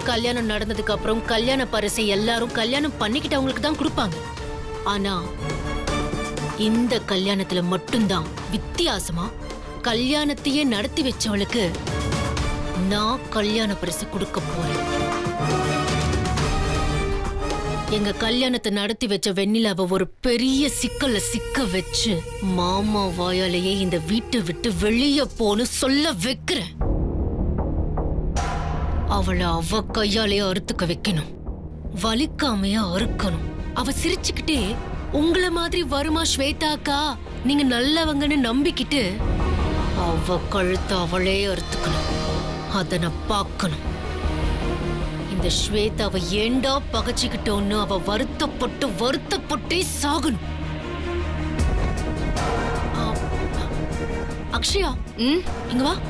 கல்யாணம் நடந்ததுக்கு அப்புறம் கல்யாண பரிசை எல்லாரும் கல்யாணம் பண்ணிக்கிட்டவங்களுக்கு தான் கொடுப்பாங்க ஆனா இந்த கல்யாணத்துல மட்டும்தான் வித்தியாசமா கல்யாணத்தையே நடத்தி வச்சவளுக்கு நான் கல்யாண பரிசு கொடுக்க போறேன் எங்க கல்யாணத்தை நடத்தி வச்ச வெண்ணிலாவை ஒரு பெரிய சிக்கல்ல சிக்க வச்சு மாமா வாயாலேயே இந்த வீட்டை விட்டு வெளிய போன்னு சொல்ல வைக்கிறேன் அவளை அவ கையாலேயே அறுத்துக்க வைக்கணும் வலிக்காமையா அறுக்கணும் அவ சிரிச்சுக்கிட்டே உங்களை மாதிரி வருமா ஸ்வேதாக்கா நீங்க நல்லவங்கன்னு நம்பிக்கிட்டு அவ கழுத்தை அவளே அறுத்துக்கணும் அத நான் பார்க்கணும் இந்த ஸ்வேதாவை ஏண்டா பகச்சுக்கிட்டோன்னு அவ வருத்தப்பட்டு வருத்தப்பட்டே சாகணும் ஆ, அக்ஷயா ம் இங்க வா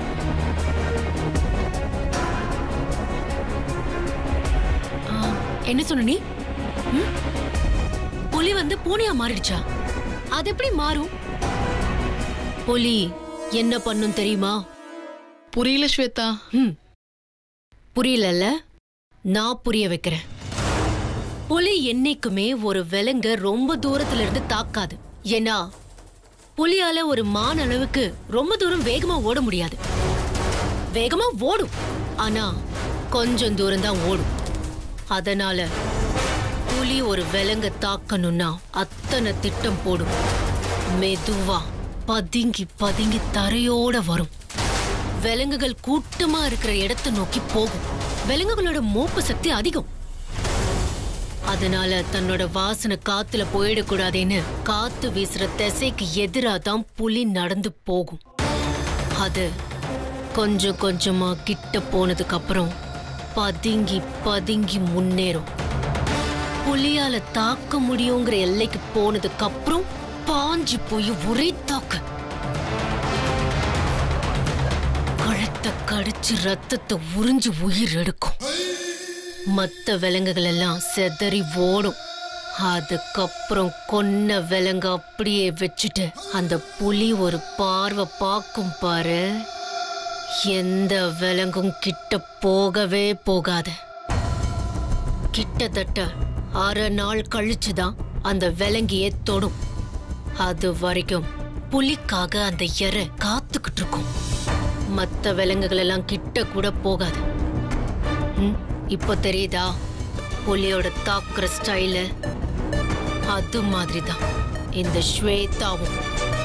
ஆ, என்ன சொன்ன நீ ம்? புலி வந்து பூனையா மாறிடுச்சா அது எப்படி மாறும் புலி என்ன பண்ணும் தெரியுமா புரியல ஸ்வேதா ம் புரியலல்ல நான் புரிய வைக்கிறேன் புலி என்னைக்குமே ஒரு விலங்க ரொம்ப தூரத்துல இருந்து தாக்காது ஏன்னா புலியால ஒரு மான் அளவுக்கு ரொம்ப தூரம் வேகமா ஓட முடியாது வேகமா ஓடும் ஆனா கொஞ்சம் தூரம் தான் ஓடும் அதனால புலி ஒரு விலங்க தாக்கணும்னா அத்தனை திட்டம் போடும் மெதுவா பதுங்கி பதுங்கி தரையோட வரும் விலங்குகள் கூட்டமா இருக்கிற இடத்தை நோக்கி போகும் விலங்குகளோட மோப்பு சக்தி அதிகம் அதனால தன்னோட வாசனை காத்துல போயிடக்கூடாதுன்னு காத்து வீசுற திசைக்கு எதிரா தான் புலி நடந்து போகும் அது கொஞ்சம் கொஞ்சமா கிட்ட போனதுக்கு அப்புறம் பதுங்கி பதுங்கி முன்னேறும் புலியால தாக்க முடியுங்கிற எல்லைக்கு போனதுக்கு அப்புறம் பாஞ்சு போய் ஒரே தாக்கு கழுத்தை கடிச்சு ரத்தத்தை உறிஞ்சு உயிர் எடுக்கும் மத்த விலங்குகள் எல்லாம் செதறி ஓடும் அதுக்கப்புறம் கொன்ன விலங்கு அப்படியே வச்சுட்டு அந்த புலி ஒரு பார்வை பார்க்கும் பாரு எந்த விலங்கும் கிட்ட போகவே போகாது கிட்டத்தட்ட அரை நாள் கழிச்சுதான் அந்த விலங்கியே தொடும் அது வரைக்கும் புலிக்காக அந்த எரை காத்துக்கிட்டு இருக்கும் மத்த விலங்குகள் எல்லாம் கிட்ட கூட போகாது ம், இப்போ தெரியுதா புலியோட தாக்குற ஸ்டைலு அது மாதிரி தான் இந்த ஸ்வேதாவும்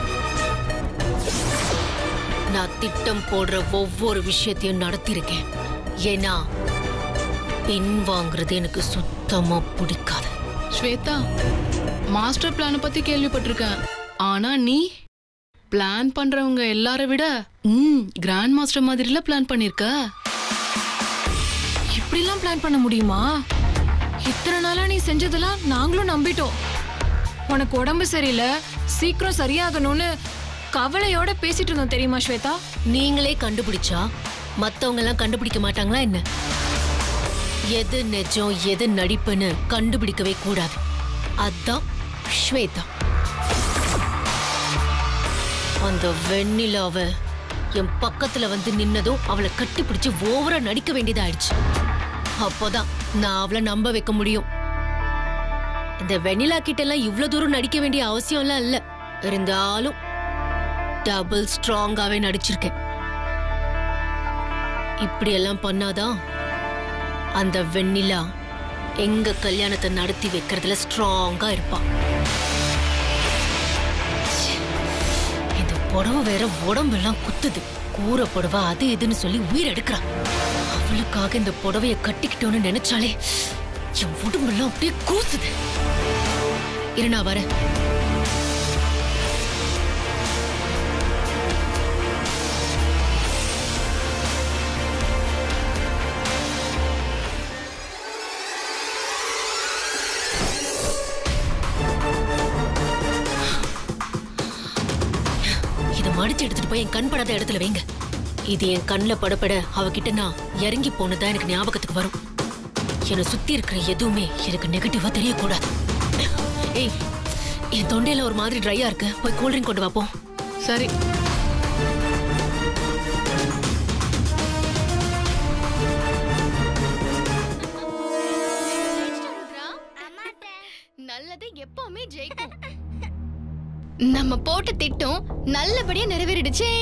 நான் திட்டம் போடுற ஒவ்வொரு விஷயத்தையும் நடத்தியிருக்கேன் ஏன்னா பின் வாங்குறது எனக்கு சுத்தமா பிடிக்காது ஸ்வேதா மாஸ்டர் பிளானை பத்தி கேள்விப்பட்டிருக்கேன் ஆனா நீ பிளான் பண்றவங்க எல்லார விட ம் கிராண்ட் மாஸ்டர் மாதிரில பிளான் பண்ணிருக்க இப்படிலாம் பிளான் பண்ண முடியுமா இத்தனை நாளா நீ செஞ்சதெல்லாம் நாங்களும் நம்பிட்டோம் உனக்கு உடம்பு சரியில்லை சீக்கிரம் சரியாகணும்னு கவலையோட பேசிட்டு இருந்தோம் தெரியுமா ஸ்வேதா நீங்களே கண்டுபிடிச்சா மத்தவங்க எல்லாம் கண்டுபிடிக்க மாட்டாங்களா என்ன எது நிஜம் எது நடிப்புன்னு கண்டுபிடிக்கவே கூடாது அதான் ஸ்வேதா அந்த வெண்ணிலாவ என் பக்கத்துல வந்து நின்னதும் அவளை கட்டிப்பிடிச்சு ஓவரா நடிக்க வேண்டியதாயிடுச்சு அப்போதான் நான் அவளை நம்ப வைக்க முடியும் இந்த வெண்ணிலா கிட்ட எல்லாம் இவ்வளவு தூரம் நடிக்க வேண்டிய அவசியம்லாம் இல்ல இருந்தாலும் டபுள் ஸ்ட்ராங்காவே நடிச்சிருக்கேன் இப்படி எல்லாம் பண்ணாதான் அந்த வெண்ணிலா எங்க கல்யாணத்தை நடத்தி வைக்கிறதுல ஸ்ட்ராங்கா இருப்பா ச்சே, இந்த புடவை வேற உடம்பெல்லாம் குத்துது கூரை புடவை அது இதுன்னு சொல்லி உயிர் எடுக்கிறா அவளுக்காக இந்த புடவைய கட்டிக்கிட்டோன்னு நினைச்சாலே என் உடம்பெல்லாம் அப்படியே கூசுது இரு நான் வரேன் இதை மடிச்சு எடுத்துட்டு போய் என் கண் படாத இடத்துல வைங்க இது என் கண்ணில் படப்பட அவகிட்ட நான் இறங்கி போனதா எனக்கு ஞாபகத்துக்கு வரும் என்னை சுத்தி இருக்கிற எதுவுமே எனக்கு நெகட்டிவா தெரியக்கூடாது ஏய் என் தொண்டையில ஒரு மாதிரி ட்ரையா இருக்கு போய் கூல்ட்ரிங்க் கொண்டு வாப்போம் சரி ஜெயிக்கும் நம்ம போட்ட திட்டம் நல்லபடியா நிறைவேறிடுச்சே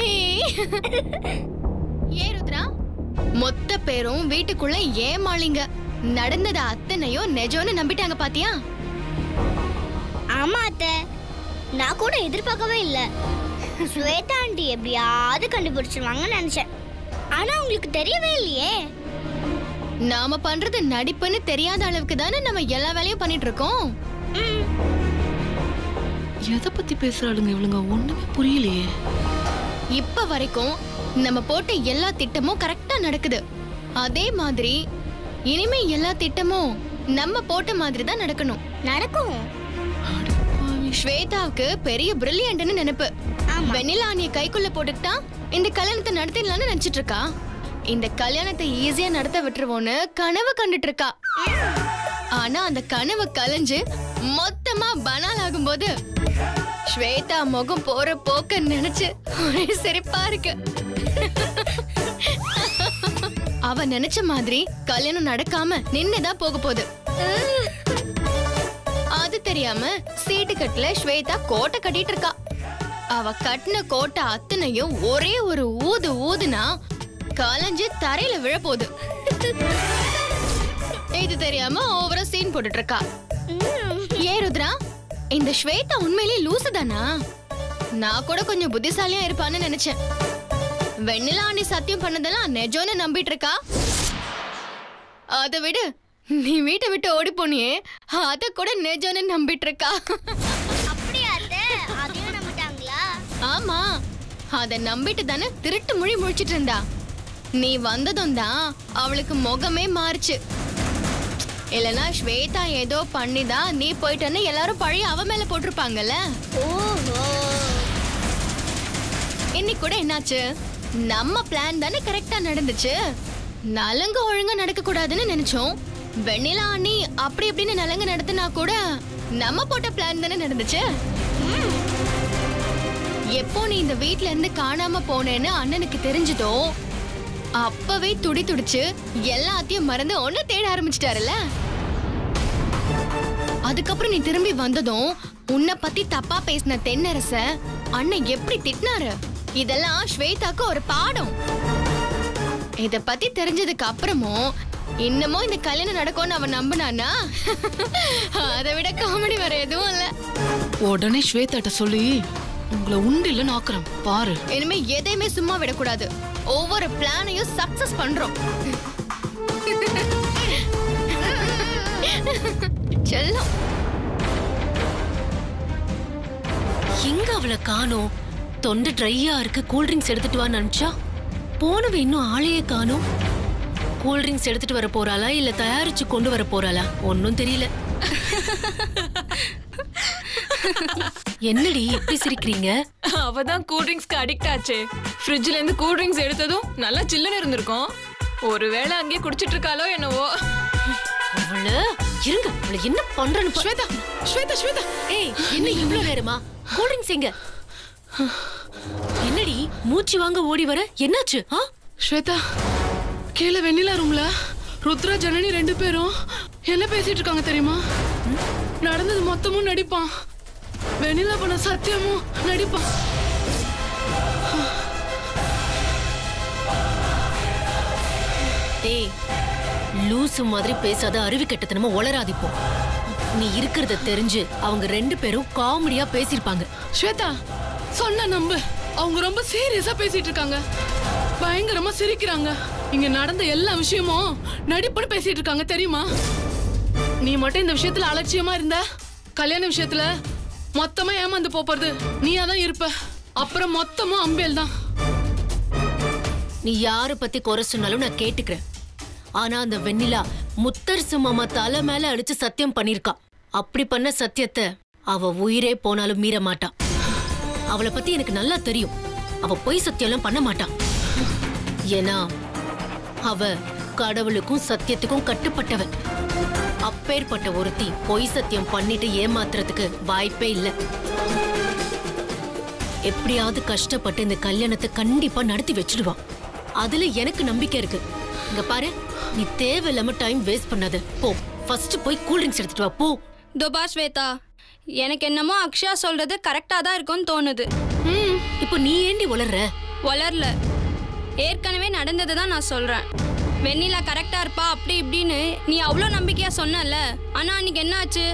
ஏ ருத்ரா மொத்த பேரும் வீட்டுக்குள்ள ஏமாளிங்க நடந்தது அத்தனையும் நெஜம்னு நம்பிட்டாங்க பாத்தியா ஆமா அத்தை நான் கூட எதிர்பார்க்கவே இல்ல ஸ்வேதா ஆண்டி எப்படியாவது கண்டுபிடிச்சிருவாங்கன்னு நினைச்சேன் ஆனா உங்களுக்கு தெரியவே இல்லையே நாம பண்றது நடிப்புன்னு தெரியாத அளவுக்கு தானே நம்ம எல்லா வேலையும் பண்ணிட்டு இருக்கோம் எதை பத்தி பேசுறாளுங்க இவளுங்க ஒண்ணுமே புரியலையே இப்ப வரைக்கும் நம்ம போட்ட எல்லா திட்டமும் கரெக்டா நடக்குது அதே மாதிரி இனிமே எல்லா திட்டமும் நம்ம போட்ட மாதிரி தான் நடக்கணும் நடக்கும் ஸ்வேதாவுக்கு பெரிய பிரில்லியன்ட்னு நினைப்பு ஆமா. வெண்ணிலா அண்ணிய கைக்குள்ள போட்டுக்கிட்டா இந்த கல்யாணத்தை நடத்திடலாம்னு நினைச்சிட்டு இருக்கா இந்த கல்யாணத்தை ஈஸியா நடத்த விட்டுருவோன்னு கனவு கண்டுட்டு இருக்கா ஆனா அந்த கனவு கலைஞ்சு மொத்தமா பனால் ஆகும்போது ஸ்வேதா முகம் போற போக்க நினைச்சு ஒரே சிரிப்பா இருக்கு அவ நினைச்ச மாதிரி கல்யாணம் நடக்காம நின்னுதான் போக போகுது அது தெரியாம சீட்டு கட்டுல ஸ்வேதா கோட்டை கட்டிட்டு இருக்கா அவ கட்டின கோட்டை அத்தனையும் ஒரே ஒரு ஊது ஊதுனா கலைஞ்சு தரையில விழப்போகுது இது தெரியாம ஓவரா சீன் போட்டுட்டு இருக்கா ஏ ருத்ரா இந்த ஸ்வேதா உண்மையிலேயே லூசு தானா நான் கூட கொஞ்சம் புத்திசாலியா இருப்பான்னு நினைச்சேன் வெண்ணிலா நீ சத்தியம் பண்ணதெல்லாம் நிஜம்னு நம்பிட்டு இருக்கா அதை விடு நீ வீட்டை விட்டு ஓடி போனியே அத கூட நிஜம்னு நம்பிட்டு இருக்கா அப்படியா அத்தை அதையும் நம்பிட்டாங்களா ஆமா அத நம்பிட்டு தானே திருட்டு மொழி முழிச்சிட்டு இருந்தா நீ வந்ததும் தான் அவளுக்கு முகமே மாறுச்சு இல்லனா ஸ்வேதா ஏதோ பண்ணிதான் நீ போயிட்டன்னு எல்லாரும் பழைய அவ மேல போட்டிருப்பாங்கல்ல ஓஹோ இன்னைக்கு கூட என்னாச்சு நம்ம பிளான் தானே கரெக்டா நடந்துச்சு நலங்கு ஒழுங்கா நடக்க கூடாதுன்னு நினைச்சோம் வெண்ணிலா அண்ணி அப்படி இப்படின்னு நலங்கு நடத்தினா கூட நம்ம போட்ட பிளான் தானே நடந்துச்சு எப்போ நீ இந்த வீட்ல இருந்து காணாம போனேன்னு அண்ணனுக்கு தெரிஞ்சதோ அப்பவே துடி துடிச்சு எல்லாத்தையும் மறந்து ஒண்ணு தேட ஆரம்பிச்சிட்டாருல்ல அதுக்கப்புறம் நீ திரும்பி வந்ததும் உன்னை பத்தி தப்பா பேசின தென்னரச அண்ணன் எப்படி திட்டினாரு இதெல்லாம் ஸ்வேதாக்கு ஒரு பாடம் இத பத்தி தெரிஞ்சதுக்கு அப்புறமும் இன்னமும் இந்த கல்யாணம் நடக்கும்னு அவன் நம்பினானா அதை விட காமெடி வேற எதுவும் இல்ல உடனே ஸ்வேதாட்ட சொல்லி உங்களை உண்டில நாக்குறேன் பாரு இனிமே எதையுமே சும்மா விடக்கூடாது ஒவ்வொரு பிளானையும் சக்சஸ் பண்றோம் செல்லம் எங்க அவளை காணோம் தொண்டை ட்ரையா இருக்கு கூல் ட்ரிங்க்ஸ் எடுத்துட்டு வான்னு நினைச்சா போனவ இன்னும் ஆளையே காணோம் கூல் ட்ரிங்க்ஸ் எடுத்துட்டு வர போறாளா இல்ல தயாரிச்சு கொண்டு வர போறாளா ஒன்னும் தெரியல என்னடி எப்படி சிரிக்கிறீங்க அவ தான் கூல் ட்ரிங்க்ஸ்க்கு அடிக்ட் ஆச்சே ஃப்ரிட்ஜ்ல இருந்து கூல் ட்ரிங்க்ஸ் எடுத்ததும் நல்லா சில்லுன்னு இருந்திருக்கும் ஒருவேளை அங்கேயே குடிச்சிட்டு இருக்காளோ என்னவோ அவள இருங்க அவள என்ன பண்றன்னு பா- ஸ்வேதா ஸ்வேதா ஸ்வேதா ஏய் என்ன இவ்ளோ நேரமா கூல் ட்ரிங்க்ஸ் எங்க என்னடி மூச்சு வாங்க ஓடி வர என்னாச்சு ஆ ஸ்வேதா கீழே வெண்ணிலா ரூம்ல ருத்ரா ஜனனி ரெண்டு பேரும் என்ன பேசிட்டு இருக்காங்க தெரியுமா நடந்தது மொத்தமும் நடிப்பான் வெண்ணிலா பண்ண சத்தியமும் நடிப்பான் டேய் லூசு மாதிரி பேசாத அருவி கட்டத்தனமா உளராதிப்போ நீ இருக்கிறத தெரிஞ்சு அவங்க ரெண்டு பேரும் காமெடியா பேசிருப்பாங்க ஸ்வேதா சொன்ன நம்பு அவங்க ரொம்ப சீரியஸா பேசிட்டு இருக்காங்க பயங்கரமா சிரிக்கிறாங்க இங்க நடந்த எல்லா விஷயமும் நடிப்புன்னு பேசிட்டு இருக்காங்க தெரியுமா நீ மட்டும் இந்த விஷயத்துல அலட்சியமா இருந்த கல்யாண விஷயத்துல மொத்தமா ஏமாந்து போப் போறது நீயா தான் இருப்ப அப்புறம் மொத்தமும் அம்பேல் தான் நீ யார பத்தி குறை சொன்னாலும் நான் கேட்டுக்கிறேன் ஆனா அந்த வெண்ணிலா முத்தரசு மாமா தலை மேல அடிச்சு சத்தியம் பண்ணிருக்கா அப்படி பண்ண சத்தியத்தை அவ உயிரே போனாலும் மீற மாட்டா அவளை பத்தி எனக்கு நல்லா தெரியும் அவ பொய் சத்தியம்லாம் பண்ண மாட்டா ஏன்னா அவ கடவுளுக்கும் சத்தியத்துக்கும் கட்டுப்பட்டவன் அப்பேற்பட்ட ஒருத்தி பொய் சத்தியம் பண்ணிட்டு ஏமாத்துறதுக்கு வாய்ப்பே இல்ல எப்படியாவது கஷ்டப்பட்டு இந்த கல்யாணத்தை கண்டிப்பா நடத்தி வச்சிடுவா அதுல எனக்கு நம்பிக்கை இருக்கு இங்க பாரு நீ தேவையில்லாம டைம் வேஸ்ட் பண்ணாத போ ஃபர்ஸ்ட் போய் கூல் ட்ரிங்க்ஸ் எடுத்துட்டு வா போ தோபா ஸ்வேதா எனக்கு என்னமோ அக்ஷயா சொல்றது கரெக்டா தான் இருக்கும்னு தோணுது ம் இப்போ நீ ஏண்டி உளர்ற வளரல ஏற்கனவே நடந்ததை தான் நான் சொல்றேன் வெண்ணிலா கரெக்டா இருப்பா அப்படி இப்படின்னு நீ அவ்வளோ நம்பிக்கையா சொன்னல ஆனா அன்னைக்கு என்ன ஆச்சு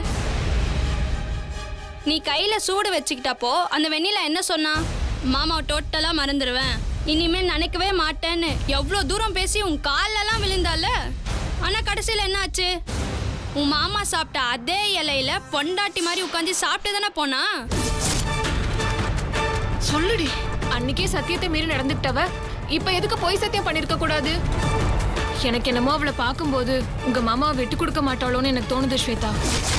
நீ கையில சூடு வச்சுக்கிட்டப்போ அந்த வெண்ணிலா என்ன சொன்னா மாமாவை டோட்டலா மறந்துடுவேன் இனிமேல் நினைக்கவே மாட்டேன்னு எவ்வளோ தூரம் பேசி உன் கால்லலாம் விழுந்தால ஆனா கடைசியில் என்ன ஆச்சு உன் மாமா சாப்பிட்ட அதே இலையில பொண்டாட்டி மாதிரி உட்காந்து சாப்பிட்டு தானே போனா சொல்லுடி அன்னைக்கே சத்தியத்தை மீறி நடந்துக்கிட்டவ இப்ப எதுக்கு பொய் சத்தியம் பண்ணிருக்க கூடாது எனக்கு என்னமோ அவளை பார்க்கும்போது உங்க மாமா விட்டு கொடுக்க மாட்டாளோன்னு எனக்கு தோணுது ஸ்வேதா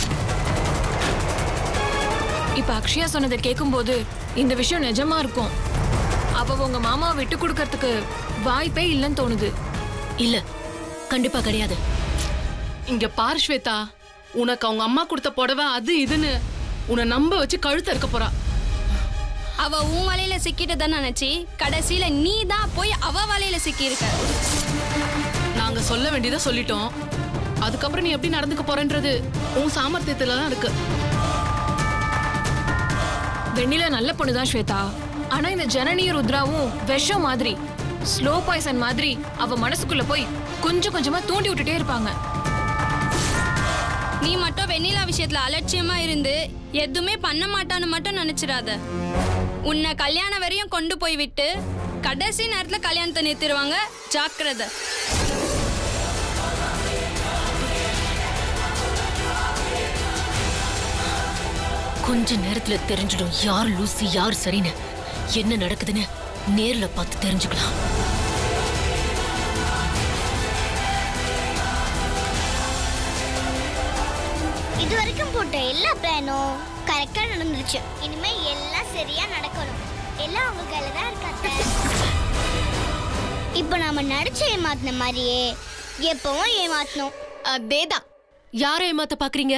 இப்ப அக்ஷயா சொன்னதை கேட்கும்போது இந்த விஷயம் நிஜமா இருக்கும் அவ உங்க மாமாவை விட்டு கொடுக்கறதுக்கு வாய்ப்பே இல்லைன்னு தோணுது இல்ல கண்டிப்பா கிடையாது இங்க பாரு ஸ்வேதா உனக்கு அவங்க அம்மா கொடுத்த புடவை அது இதுன்னு உன்னை நம்ப வச்சு கழுத்த இருக்க போறா அவ உன் வலையில சிக்கிட்டு நினைச்சி கடைசியில நீ தான் போய் அவ வலையில சிக்கியிருக்க நாங்க சொல்ல வேண்டியதை சொல்லிட்டோம் அதுக்கப்புறம் நீ எப்படி நடந்துக்க போறன்றது உன் சாமர்த்தியத்துல தான் இருக்கு வெண்ணிலா நல்ல பொண்ணுதான் ஸ்வேதா ஆனா இந்த ஜனனியும் ருத்ராவும் விஷம் மாதிரி ஸ்லோ பாய்சன் மாதிரி அவ மனசுக்குள்ள போய் கொஞ்சம் கொஞ்சமா தூண்டி விட்டுட்டே இருப்பாங்க நீ மட்டும் வெண்ணிலா விஷயத்துல அலட்சியமா இருந்து எதுவுமே பண்ண மாட்டான்னு மட்டும் நினைச்சிடாத உன்னை கல்யாணம் வரையும் கொண்டு போய் விட்டு கடைசி நேரத்துல கல்யாணத்தை நிறுத்திடுவாங்க ஜாக்கிரதை கொஞ்ச நேரத்துல தெரிஞ்சிடும் யார் லூசி யார் சரின்னு என்ன நடக்குதுன்னு நேர்ல பார்த்து தெரிஞ்சுக்கலாம் இது வரைக்கும் போட்ட எல்லா பிளானும் கரெக்டா நடந்துருச்சு இனிமே எல்லாம் சரியா நடக்கணும் எல்லாம் அவங்க கையில தான் இருக்காங்க இப்போ நாம நடிச்சு ஏமாத்தின மாதிரியே எப்பவும் ஏமாத்தணும் அதேதான் யாரை ஏமாத்த பாக்குறீங்க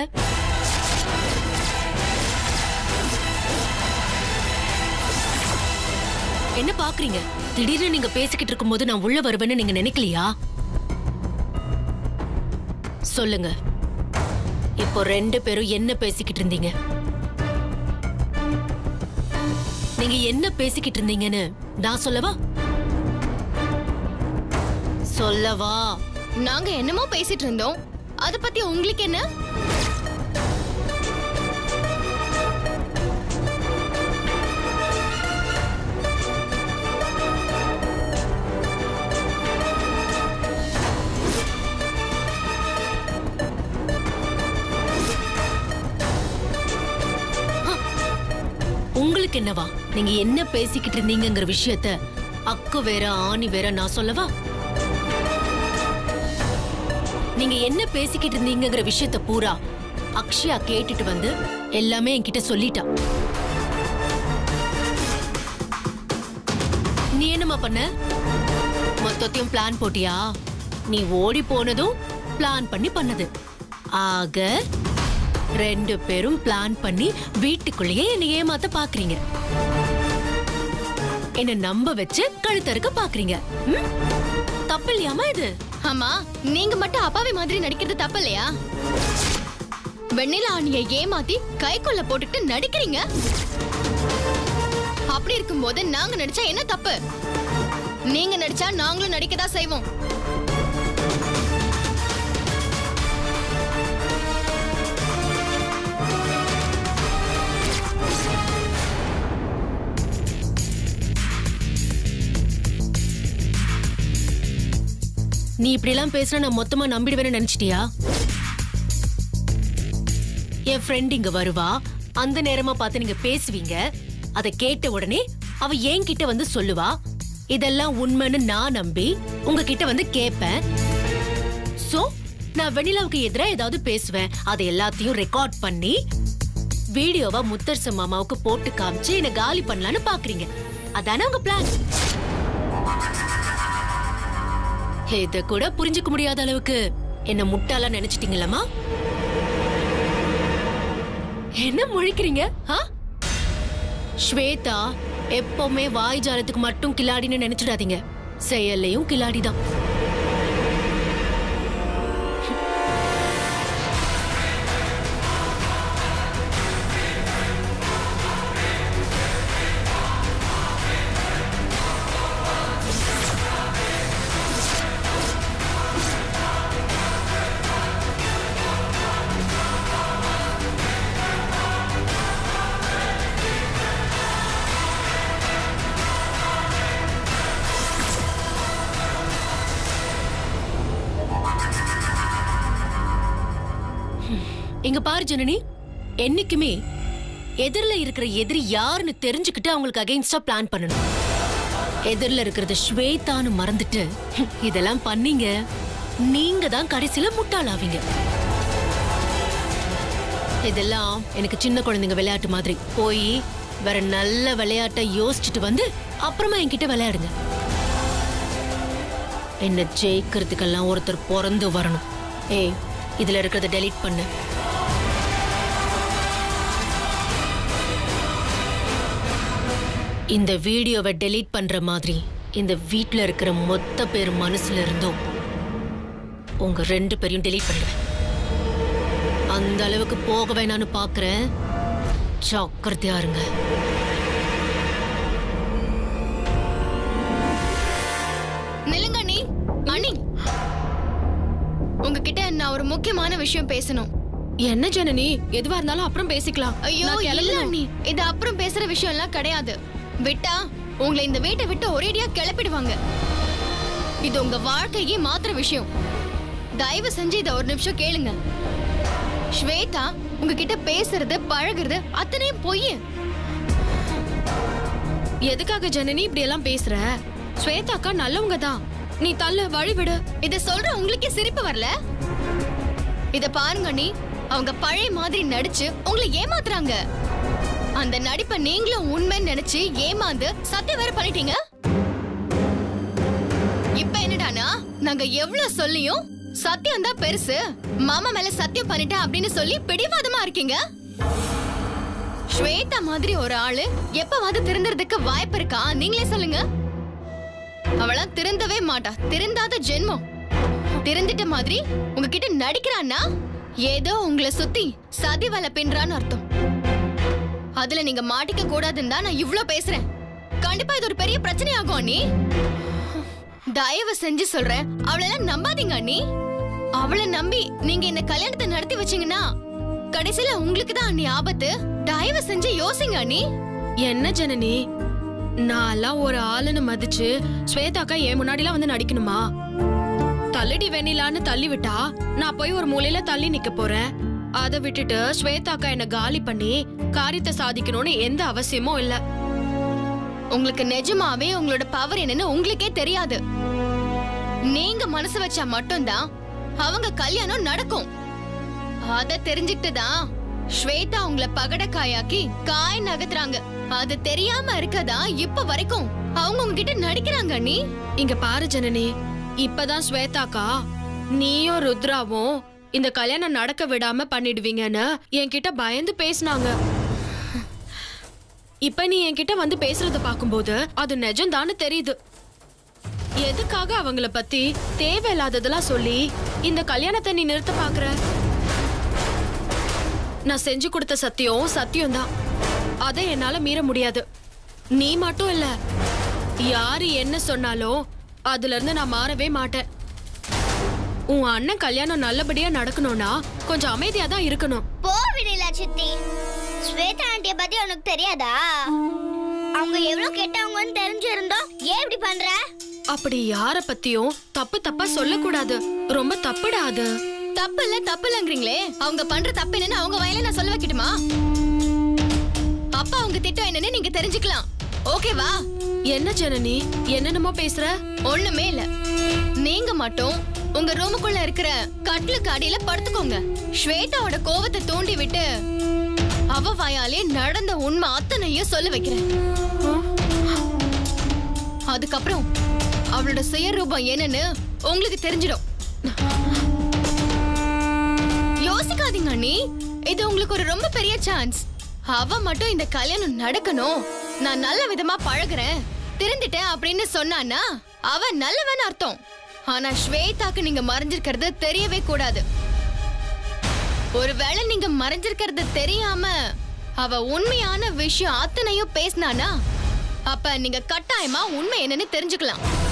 என்ன பாக்குறீங்க திடீர்னு நீங்க பேசிக்கிட்டு இருக்கும்போது நான் உள்ள வருவேன்னு நீங்க நினைக்கலையா சொல்லுங்க இப்போ ரெண்டு பேரும் என்ன பேசிக்கிட்டு இருந்தீங்க நீங்க என்ன பேசிக்கிட்டு இருந்தீங்கன்னு நான் சொல்லவா சொல்லவா நாங்க என்னமோ பேசிட்டு இருந்தோம் அத பத்தி உங்களுக்கு என்ன உங்களுக்கு என்னவா நீங்க என்ன பேசிக்கிட்டு இருந்தீங்கங்கிற விஷயத்த அக்கு வேற ஆணி வேற நான் சொல்லவா நீங்க என்ன பேசிக்கிட்டு இருந்தீங்கங்கிற விஷயத்த பூரா அக்ஷயா கேட்டுட்டு வந்து எல்லாமே என்கிட்ட சொல்லிட்டா நீ என்னம்மா பண்ண மொத்தத்தையும் பிளான் போட்டியா நீ ஓடி போனதும் பிளான் பண்ணி பண்ணது ஆக ரெண்டு பேரும் பிளான் பண்ணி வீட்டுக்குள்ளேயே என்னை ஏமாத்த பாக்குறீங்க என்ன நம்ப வச்சு கழுத்தறுக்க பாக்குறீங்க ம்? தப்பு இல்லையாமா இது ஆமா நீங்க மட்டும் அப்பாவி மாதிரி நடிக்கிறது தப்பு இல்லையா வெண்ணிலா ஆணிய ஏமாத்தி கைக்குள்ள போட்டுட்டு நடிக்கிறீங்க அப்படி இருக்கும்போது நாங்க நடிச்சா என்ன தப்பு நீங்க நடிச்சா நாங்களும் நடிக்கதான் செய்வோம் நீ இப்படி எல்லாம் பேசுனா நான் மொத்தமா நம்பிடுவேன்னு நினைச்சிட்டியா என் ஃப்ரெண்ட் இங்க வருவா அந்த நேரமா பார்த்து நீங்க பேசுவீங்க அதை கேட்ட உடனே அவ என்கிட்ட வந்து சொல்லுவா இதெல்லாம் உண்மைன்னு நான் நம்பி உங்ககிட்ட வந்து கேட்பேன் சோ நான் வெண்ணிலாவுக்கு எதிரா ஏதாவது பேசுவேன் அதை எல்லாத்தையும் ரெக்கார்ட் பண்ணி வீடியோவா முத்தரச மாமாவுக்கு போட்டு காமிச்சு என்ன காலி பண்ணலான்னு பாக்குறீங்க அதானே உங்க பிளான் இத கூட புரிஞ்சுக்க முடியாத அளவுக்கு என்ன முட்டாளா நினைச்சிட்டீங்களம்மா என்ன முழிக்கிறீங்க ஆ? ஸ்வேதா எப்பவுமே வாய் ஜாலத்துக்கு மட்டும் கில்லாடின்னு நினைச்சிடாதீங்க செயல்லையும் கில்லாடிதான் இங்க பாரு ஜனனி என்னைக்குமே எதிரில் இருக்கிற எதிரி யாருன்னு தெரிஞ்சுக்கிட்டு அவங்களுக்கு அகைன்ஸ்டா பிளான் பண்ணணும் எதிரில் இருக்கிறது ஸ்வேதான்னு மறந்துட்டு இதெல்லாம் பண்ணீங்க நீங்க தான் கடைசியில முட்டாளாவீங்க இதெல்லாம் எனக்கு சின்ன குழந்தைங்க விளையாட்டு மாதிரி போய் வேற நல்ல விளையாட்டை யோசிச்சுட்டு வந்து அப்புறமா என்கிட்ட விளையாடுங்க என்ன ஜெயிக்கிறதுக்கெல்லாம் ஒருத்தர் பிறந்து வரணும் ஏய் இதுல இருக்கிறத டெலீட் பண்ணு இந்த வீடியோவை டெலீட் பண்ற மாதிரி இந்த வீட்ல இருக்கிற மொத்த பேர் மனசுல இருந்தும் உங்க ரெண்டு பேரையும் டெலீட் பண்ணுவேன் அந்த அளவுக்கு போக வேணான்னு பாக்குறேன் ஜாக்கிரதையா இருங்க நில்லுங்க அண்ணி அண்ணி உங்ககிட்ட நான் ஒரு முக்கியமான விஷயம் பேசணும் என்ன ஜனனி எதுவா இருந்தாலும் அப்புறம் பேசிக்கலாம் ஐயோ நான் இல்ல கிளம்பணும். அண்ணி இது அப்புறம் பேசுற விஷயம் எல்லாம் கிடையாது விட்டா உங்களை இந்த வீட்டை விட்டு ஒரேடியா கிளப்பிடுவாங்க இது உங்க வாழ்க்கையே மாத்துற விஷயம் தயவு செஞ்சு இத ஒரு நிமிஷம் கேளுங்க ஸ்வேதா உங்ககிட்ட பேசுறது பழகுறது அத்தனையும் பொய் எதுக்காக ஜனனி இப்படி எல்லாம் பேசுற ஸ்வேதாக்கா நல்லவங்க தான் நீ தள்ளு வழி விடு இத சொல்ற உங்களுக்கே சிரிப்பு வரல இத பாருங்க அண்ணி அவங்க பழைய மாதிரி நடிச்சு உங்களை ஏமாத்துறாங்க அந்த நடிப்பை நீங்களும் உண்மைன்னு நினைச்சு ஏமாந்து சத்தியம் வேற பண்ணிட்டீங்க இப்ப என்னடானா நாங்க எவ்வளவு சொல்லியும் சத்தியம் தான் பெருசு மாமா மேல சத்தியம் பண்ணிட்டேன் அப்படின்னு சொல்லி பிடிவாதமா இருக்கீங்க ஸ்வேதா மாதிரி ஒரு ஆளு எப்பவாவது திருந்துறதுக்கு வாய்ப்பு இருக்கா நீங்களே சொல்லுங்க அவளா திருந்தவே மாட்டா திருந்தாத ஜென்மம் திருந்திட்ட மாதிரி உங்ககிட்ட நடிக்கிறான்னா ஏதோ உங்களை சுத்தி சதி வலை பின்றான்னு அர்த்தம் அதுல நீங்க மாட்டிக்க கூடாதுன்னு தான் நான் இவ்ளோ பேசுறேன் கண்டிப்பா இது ஒரு பெரிய பிரச்சனை ஆகும் அண்ணி தயவு செஞ்சு சொல்றேன் அவளெல்லாம் நம்பாதீங்க அண்ணி அவளை நம்பி நீங்க இந்த கல்யாணத்தை நடத்தி வச்சீங்கன்னா கடைசியில உங்களுக்கு தான் அண்ணி ஆபத்து தயவு செஞ்சு யோசிங்க அண்ணி என்ன ஜனனி நான்லாம் ஒரு ஆளுன்னு மதிச்சு ஸ்வேதாக்கா என் முன்னாடிலாம் வந்து நடிக்கணுமா தள்ளிடி வெண்ணிலான்னு தள்ளி விட்டா நான் போய் ஒரு மூலையில தள்ளி நிக்க போறேன் அதை விட்டுட்டு ஸ்வேதாக்கா என்ன காலி பண்ணி காரியத்தை சாதிக்கணும்னு எந்த அவசியமும் இல்ல உங்களுக்கு நிஜமாவே உங்களோட பவர் என்னன்னு உங்களுக்கே தெரியாது நீங்க மனசு வச்சா மட்டும்தான் அவங்க கல்யாணம் நடக்கும் அத தெரிஞ்சுக்கிட்டு தான் ஸ்வேதா உங்களை பகடக்காயாக்கி காய் நகர்த்துறாங்க அது தெரியாம இருக்கதா இப்ப வரைக்கும் அவங்க உங்ககிட்ட நடிக்கிறாங்க நீ இங்க பாரு ஜனனி இப்பதான் ஸ்வேதாக்கா நீயும் ருத்ராவும் இந்த கல்யாணம் நடக்க விடாம பண்ணிடுவீங்கன்னு என்கிட்ட பயந்து பேசினாங்க இப்ப நீ என்கிட்ட வந்து பேசுறத பாக்கும்போது அது நிஜம்தான்னு தெரியுது எதுக்காக அவங்கள பத்தி தேவையில்லாததெல்லாம் சொல்லி இந்த கல்யாணத்தை நீ நிறுத்த பாக்குற நான் செஞ்சு கொடுத்த சத்தியம் சத்தியம்தான் அதை என்னால மீற முடியாது நீ மட்டும் இல்ல யாரு என்ன சொன்னாலும் அதுல இருந்து நான் மாறவே மாட்டேன் உன் அண்ணன் கல்யாணம் நல்லபடியா நடக்கணும்னா கொஞ்சம் அமைதியா தான் இருக்கணும் போ விடல சித்தி ஸ்வேதா ஆண்டிய பத்தி உனக்கு தெரியாதா அவங்க எவ்வளவு கெட்டவங்கன்னு தெரிஞ்சிருந்தோம் ஏன் இப்படி பண்ற அப்படி யார பத்தியும் தப்பு தப்பா சொல்லக்கூடாது ரொம்ப தப்புடா அது தப்பு இல்ல தப்பு இல்லங்கிறீங்களே அவங்க பண்ற தப்பு என்னன்னு அவங்க வயல நான் சொல்ல வைக்கட்டுமா அப்பா அவங்க திட்டம் என்னன்னு நீங்க தெரிஞ்சுக்கலாம் ஓகேவா என்ன ஜனனி என்னென்னமோ பேசுற ஒண்ணுமே இல்ல நீங்க மட்டும் உங்க ரூமுக்குள்ள இருக்கிற கட்லுக்கு அடியில படுத்துக்கோங்க ஸ்வேதாவோட கோவத்தை தூண்டி விட்டு அவ வாயாலே நடந்த உண்மை அத்தனையும் சொல்ல வைக்கிறேன் அதுக்கப்புறம் அவளோட சுயரூபம் என்னன்னு உங்களுக்கு தெரிஞ்சிடும் யோசிக்காதீங்க அண்ணி இது உங்களுக்கு ஒரு ரொம்ப பெரிய சான்ஸ் அவ மட்டும் இந்த கல்யாணம் நடக்கணும் நான் நல்ல விதமா பழகுறேன் திருந்திட்டேன் அப்படின்னு சொன்னானா அவ நல்லவன் அர்த்தம் ஆனா ஸ்வேதாக்கு நீங்க மறைஞ்சிருக்கிறது தெரியவே கூடாது ஒருவேளை நீங்க மறைஞ்சிருக்கிறது தெரியாம அவ உண்மையான விஷயம் அத்தனையும் பேசினானா அப்ப நீங்க கட்டாயமா உண்மை என்னன்னு தெரிஞ்சுக்கலாம்